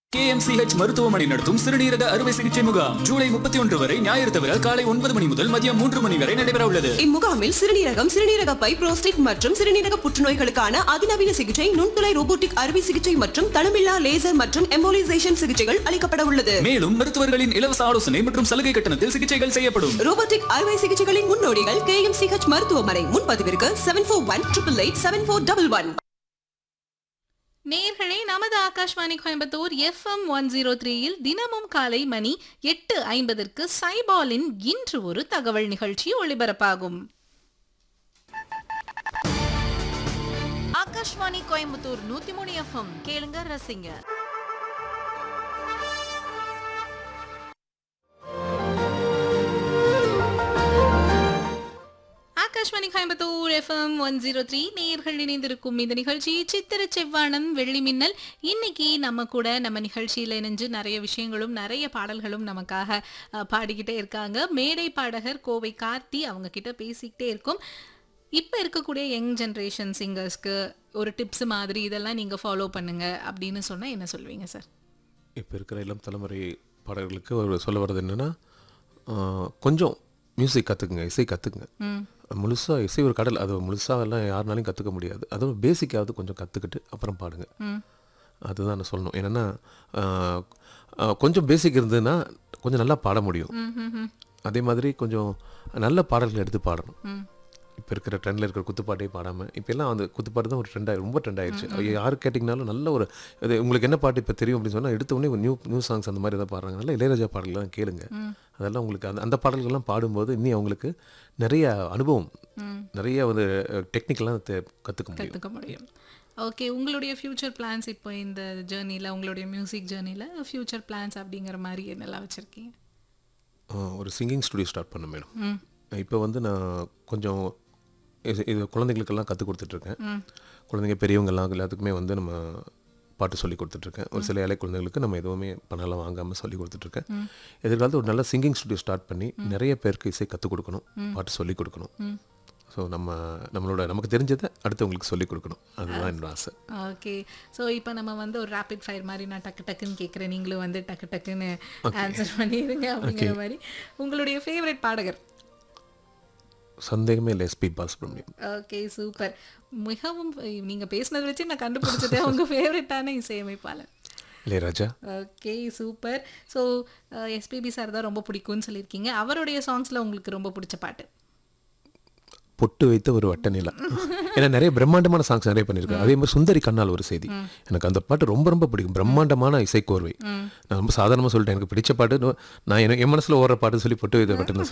KMCH மருத்துவமனை நடத்தும் சிறுநீரக அறுவை சிகிச்சை முகாம் ஜூலை முப்பத்தி ஒன்று வரை ஞாயிறு தவிர காலை ஒன்பது மணி முதல் மதியம் மூன்று மணி வரை நடைபெற உள்ளது இம்முகாமில் சிறுநீரகம் சிறுநீரக பை புரோஸ்டேட் மற்றும் சிறுநீரக புற்றுநோய்களுக்கான அதிநவீன சிகிச்சை நுண்துளை ரோபோட்டிக் அறுவை சிகிச்சை மற்றும் தளமில்லா லேசர் மற்றும் எம்போலிசேஷன் சிகிச்சைகள் அளிக்கப்பட உள்ளது மேலும் மருத்துவர்களின் இலவச ஆலோசனை மற்றும் சலுகை கட்டணத்தில் சிகிச்சைகள் செய்யப்படும் ரோபோட்டிக் அறுவை சிகிச்சைகளின் முன்னோடிகள் கே எம் சிஹெச் மருத்துவமனை முன்பதிவிற்கு seven four one triple eight seven four double one நேர்களே நமது Akashvani Coimbatore FM one zero த்ரீயில் தினமும் காலை மணி எட்டு ஐம்பதற்கு சைபாலின் இன்று ஒரு தகவல் நிகழ்ச்சி ஒளிபரப்பாகும் ஆகாஷ்வாணி கோயம்புத்தூர் நூத்தி மூணு எஃப்எம் கேளுங்க ரசிங்க Akashvani Coimbatore FM one zero three நேர்கள் இணைந்திருக்கும் இந்த நிகழ்ச்சி சித்திர செவ்வானம் வெள்ளி மின்னல் இன்னைக்கு நம்ம கூட நம்ம நிகழ்ச்சியில் இணைஞ்சு நிறைய விஷயங்களும் நிறைய பாடல்களும் நமக்காக அஹ், பாடிக்கிட்டே இருக்காங்க மேடை பாடகர் கோவை கார்த்தி அவங்க கிட்ட பேசிக்கிட்டே இருக்கும் இப்போ இருக்கக்கூடிய யங் ஜென்ரேஷன் சிங்கர்ஸ்க்கு ஒரு டிப்ஸ் மாதிரி இதெல்லாம் நீங்கள் ஃபாலோ பண்ணுங்க அப்படின்னு சொன்னால் என்ன சொல்லுவீங்க சார் இப்போ இருக்கிற இளம் தலைமுறை பாடகர்களுக்கு ஒரு சொல்ல வர்றது என்னென்னா கொஞ்சம் மியூசிக் கற்றுக்குங்க இசை கற்றுக்குங்க முழுசாக இசை ஒரு கடல் அது முழுசாக எல்லாம் யாருனாலையும் கற்றுக்க முடியாது அதுவும் பேசிக்காவது கொஞ்சம் கற்றுக்கிட்டு அப்புறம் பாடுங்க அதுதான் நான் சொல்லணும் என்னென்னா கொஞ்சம் பேசிக் இருந்ததுன்னா கொஞ்சம் நல்லா பாட முடியும் அதே மாதிரி கொஞ்சம் நல்ல பாடல்கள் எடுத்து பாடணும் இப்போ இருக்கிற ட்ரெண்டில் இருக்கிற குத்துப்பாட்டே பாடாமல் இப்போ எல்லாம் அந்த குத்துப்பாட்டு தான் ஒரு ட்ரெண்டாக ரொம்ப ட்ரெண்ட் ஆயிடுச்சு அது யார் கேட்டிங்கனாலும் நல்ல ஒரு இது உங்களுக்கு என்ன பாட்டு இப்போ தெரியும் அப்படின்னு சொன்னால் எடுத்த உடனே நியூ நியூ சாங்ஸ் அந்த மாதிரி தான் பாடுறாங்க நல்ல இளையராஜா பாடல்கள்லாம் கேளுங்க அதெல்லாம் உங்களுக்கு அந்த அந்த பாடல்கள்லாம் பாடும்போது இன்னும் அவங்களுக்கு நிறைய அனுபவம் நிறைய வந்து டெக்னிக்கெல்லாம் கற்றுக்க முடியும் கற்றுக்க முடியும் ஓகே உங்களுடைய ஃப்யூச்சர் பிளான்ஸ் இப்போ இந்த ஜேர்னியில் உங்களுடைய மியூசிக் ஜேர்னியில் ஃப்யூச்சர் பிளான்ஸ் அப்படிங்கிற மாதிரி என்னெல்லாம் வச்சுருக்கீங்க ஆ, ஒரு சிங்கிங் ஸ்டுடியோ ஸ்டார்ட் பண்ண மேடம் இப்போ வந்து நான் கொஞ்சம் இது இது குழந்தைங்களுக்கெல்லாம் கற்றுக் கொடுத்துட்ருக்கேன் குழந்தைங்க பெரியவங்கெல்லாம் எல்லாத்துக்குமே வந்து நம்ம பாட்டு சொல்லி கொடுத்துட்ருக்கேன் ஒரு சில ஏழை குழந்தைங்களுக்கு நம்ம எதுவுமே பணம்லாம் வாங்காமல் சொல்லி கொடுத்துட்ருக்கேன் எதிர்காலத்தில் ஒரு நல்ல சிங்கிங் ஸ்டுடியோ ஸ்டார்ட் பண்ணி நிறைய பேருக்கு இசை கற்றுக் கொடுக்கணும் பாட்டு சொல்லி கொடுக்கணும் ஸோ நம்ம நம்மளோட நமக்கு தெரிஞ்சதை அடுத்தவங்களுக்கு சொல்லி கொடுக்கணும் அதுதான் என்னோட ஆசை ஓகே ஸோ இப்போ நம்ம வந்து ஒரு ரேபிட் ஃபயர் மாதிரி நான் டக்கு டக்குன்னு கேட்குறேன் நீங்களும் வந்து டக்கு டக்குன்னு ஆன்சர் பண்ணிடுங்க அப்படிங்கிற மாதிரி உங்களுடைய ஃபேவரட் பாடகர் சந்தேகமே இல்லை எஸ்பி பாலசுப்ரமணியம் ஓகே சூப்பர் மிகவும் நீங்கள் பேசுனதை வச்சு நான் கண்டுபிடிச்சதே உங்கள் ஃபேவரட்டான இசையமைப்பாளர் Ilaiyaraaja okay super so SPB sir தான் ரொம்ப பிடிக்கும்னு சொல்லியிருக்கீங்க அவருடைய சாங்ஸில் உங்களுக்கு ரொம்ப பிடிச்ச பாட்டு பொட்டு வைத்த ஒரு வட்ட நிலா ஏன்னா நிறைய பிரம்மாண்டமான சாங்ஸ் நிறைய பண்ணியிருக்கேன் அதே மாதிரி சுந்தரி கண்ணால் ஒரு செய்தி எனக்கு அந்த பாட்டு ரொம்ப ரொம்ப பிடிக்கும் பிரம்மாண்டமான இசைக்கோர்வை நான் ரொம்ப சாதாரணமாக சொல்லிட்டேன் எனக்கு பிடிச்ச பாட்டு நான் என்ன- என் மனசில் ஓடுற பாட்டு சொல்லி பொட்டு வைத்த வட்டம்